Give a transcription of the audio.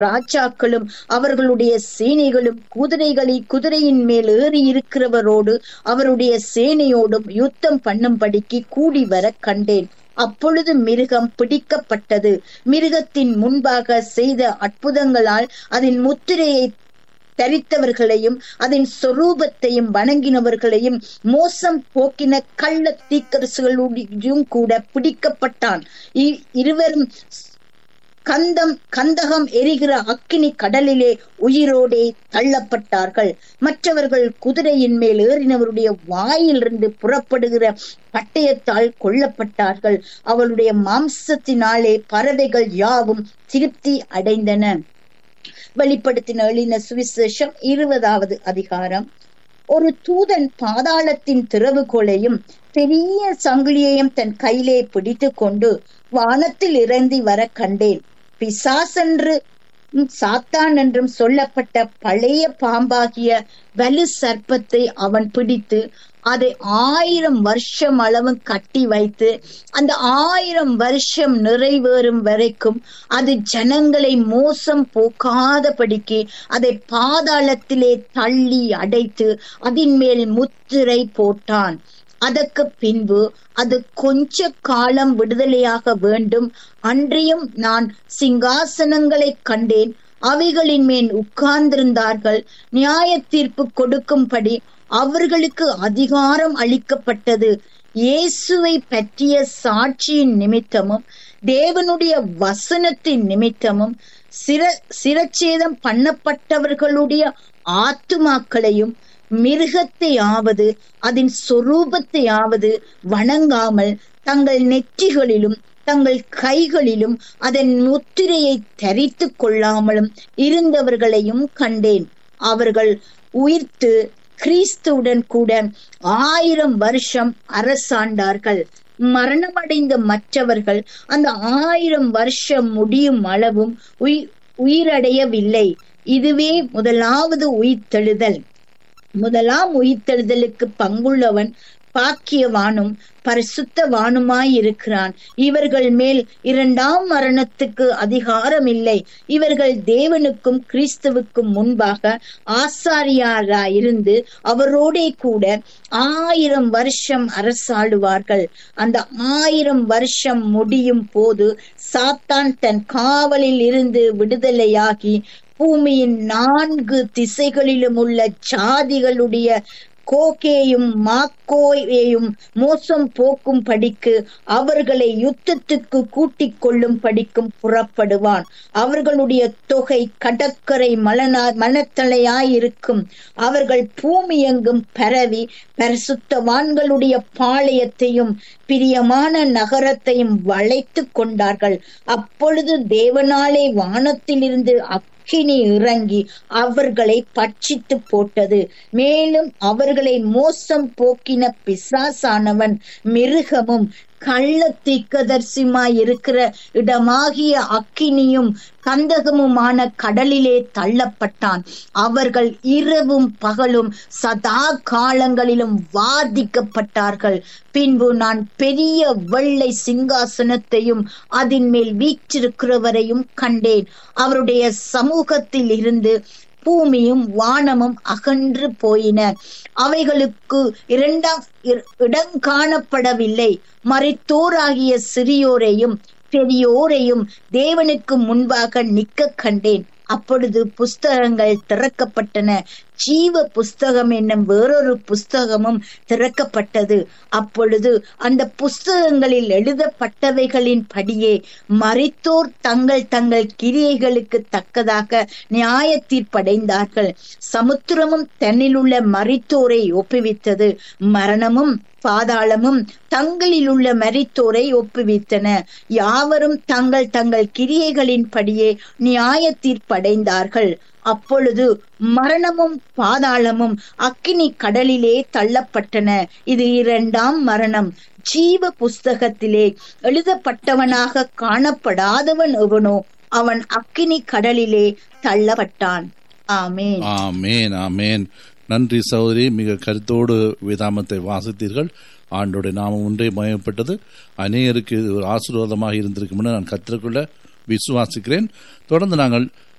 ராஜாக்களும் அவர்களுடைய சேனைகளும் குதிரைகளை குதிரையின் மேல் ஏறி இருக்கிறவரோடு அவருடைய சேனையோடும் யுத்தம் பண்ணும்படிக்கு கூடி வர கண்டேன் அப்பொழுது மிருகம் பிடிக்கப்பட்டது மிருகத்தின் முன்பாக செய்த அற்புதங்களால் அதன் முத்திரையை தரித்தவர்களையும் அதன் சொரூபத்தையும் வணங்கினவர்களையும் மோசம் போக்கின கள்ள தீக்கரசுகளுடையும் கூட பிடிக்கப்பட்டான் இருவரும் கந்தம் கந்தகம் எரிகிற அக்கினி கடலிலே உயிரோடே தள்ளப்பட்டார்கள் மற்றவர்கள் குதிரையின் மேல் ஏறினவருடைய வாயிலிருந்து புறப்படுகிற பட்டயத்தால் கொல்லப்பட்டார்கள் அவளுடைய மாம்சத்தினாலே பறவைகள் யாவும் திருப்தி அடைந்தன வெளிப்படுத்தின எழின சுவிசேஷம் இருபதாவது அதிகாரம் ஒரு தூதன் பாதாளத்தின் திறவுகோலையும் பெரிய சங்கிலியையும் தன் கையிலே பிடித்து கொண்டு வானத்தில் இறங்கி வர கண்டேன் பிசாசென்று சாத்தான் என்றும் சொல்லப்பட்ட பழைய பாம்பாகிய வலு சர்ப்பத்தை அவன் பிடித்து அதை ஆயிரம் வருஷம் அளவும் கட்டி வைத்து அந்த ஆயிரம் வருஷம் நிறைவேறும் வரைக்கும் அது ஜனங்களை மோசம் போக்காதபடிக்கு அதை பாதாளத்திலே தள்ளி அடைத்து அதன் மேல் முத்திரை போட்டான் அதற்கு பின்பு அது கொஞ்ச காலம் விடுதலையாக வேண்டும் அன்றியும் நான் சிங்காசனங்களை கண்டேன் அவைகளின் மேல் உட்கார்ந்திருந்தார்கள் நியாய தீர்ப்பு கொடுக்கும்படி அவர்களுக்கு அதிகாரம் அளிக்கப்பட்டது இயேசுவை பற்றிய சாட்சியின் நிமித்தமும் தேவனுடைய வசனத்தின் நிமித்தமும் சிர சிரச்சேதம் பண்ணப்பட்டவர்களுடைய ஆத்துமாக்களையும் மிருகத்தையாவது அதன் சொரூபத்தையாவது வணங்காமல் தங்கள் நெற்றிகளிலும் தங்கள் கைகளிலும் அதன் முத்திரையை தரித்து கொள்ளாமலும் இருந்தவர்களையும் கண்டேன் அவர்கள் உயிர்த்து கிறிஸ்துவுடன் கூட ஆயிரம் வருஷம் அரசாண்டார்கள் மரணமடைந்த மற்றவர்கள் அந்த ஆயிரம் வருஷம் முடியும் அளவும் உயிர் உயிரடையவில்லை இதுவே முதலாவது உயிர்த்தெழுதல் முதலாம் உயிர்த்தெழுதலுக்கு பங்குள்ளவன் பாக்கியவானும் பரிசுத்தவானுமாயிருக்கிறான் இவர்கள் மேல் இரண்டாம் மரணத்துக்கு அதிகாரம் இல்லை இவர்கள் தேவனுக்கும் கிறிஸ்துவுக்கும் முன்பாக ஆசாரியாராயிருந்து அவரோடே கூட ஆயிரம் வருஷம் அரசாளுவார்கள் அந்த ஆயிரம் வருஷம் முடியும் போது சாத்தான் தன் காவலில் இருந்து விடுதலையாகி பூமியின் நான்கு திசைகளிலும் உள்ள ஜாதிகளுடைய கோகேயும் மாக்கோயையும் மோசம் போக்கும் படிக்கு அவர்களை யுத்தத்துக்கு கூட்டிக் கொள்ளும் படிக்கும் புறப்படுவான் அவர்களுடைய தொகை கடற்கரை மலனா மனத்தலையாயிருக்கும் அவர்கள் பூமி எங்கும் பரவி பரிசுத்தவான்களுடைய பாளையத்தையும் பிரியமான நகரத்தையும் வளைத்து கொண்டார்கள் அப்பொழுது தேவனாலே வானத்திலிருந்து அக்கினி இறங்கி அவர்களை பட்சித்து போட்டது மேலும் அவர்களை மோசம் போக்கின பிசாசானவன் மிருகமும் கள்ள தீக்கதர்சிமாய் இருக்கிற இடமாகிய அக்கினியும் கந்தகமுமான கடலிலே தள்ளப்பட்டான் அவர்கள் இரவும் பகலும் சதா காலங்களிலும் வாதிக்கப்பட்டார்கள் பின்பு நான் பெரிய வெள்ளை சிங்காசனத்தையும் அதன் மேல் வீற்றிருக்கிறவரையும் கண்டேன் அவருடைய சமூகத்தில் இருந்து பூமியும் வானமும் அகன்று போயின அவைகளுக்கு இரண்டாம் இடம் காணப்படவில்லை மறைத்தோராகிய சிறியோரையும் பெரியோரையும் தேவனுக்கு முன்பாக நிக்க கண்டேன் அப்பொழுது புஸ்தகங்கள் திறக்கப்பட்டன ஜீவ புஸ்தகம் என்னும் வேறொரு புஸ்தகமும் திறக்கப்பட்டது அப்பொழுது அந்த புஸ்தகங்களில் எழுதப்பட்டவைகளின் படியே மறித்தோர் தங்கள் தங்கள் கிரியைகளுக்கு தக்கதாக நியாய தீர்ப்படைந்தார்கள் சமுத்திரமும் தன்னிலுள்ள மறித்தோரை ஒப்புவித்தது மரணமும் பாதாளமும் தங்களில் உள்ள மரித்தோரை ஒப்புவித்தன யாவரும் தங்கள் தங்கள் கிரியைகளின் படியே நியாய தீர்ப்படைந்தார்கள் அப்பொழுது மரணமும் பாதாளமும் அக்கினி கடலிலே தள்ளப்பட்டன இது இரண்டாம் மரணம் ஜீவ புஸ்தகத்திலே எழுதப்பட்டவனாக காணப்படாதவன் எவனோ அவன் அக்கினி கடலிலே தள்ளப்பட்டான் ஆமேன் ஆமேன் ஆமேன் நன்றி சௌதரி மிக கருத்தோடு வேதாமத்தை வாசித்தீர்கள் ஆண்டோடைய நாமம் ஒன்றே மயப்பட்டது அநேகருக்கு இது ஒரு ஆசீர்வாதமாக இருந்திருக்கும்னு நான் கற்றுக்கொள்ள விசுவாசிக்கிறேன் தொடர்ந்து நாங்கள்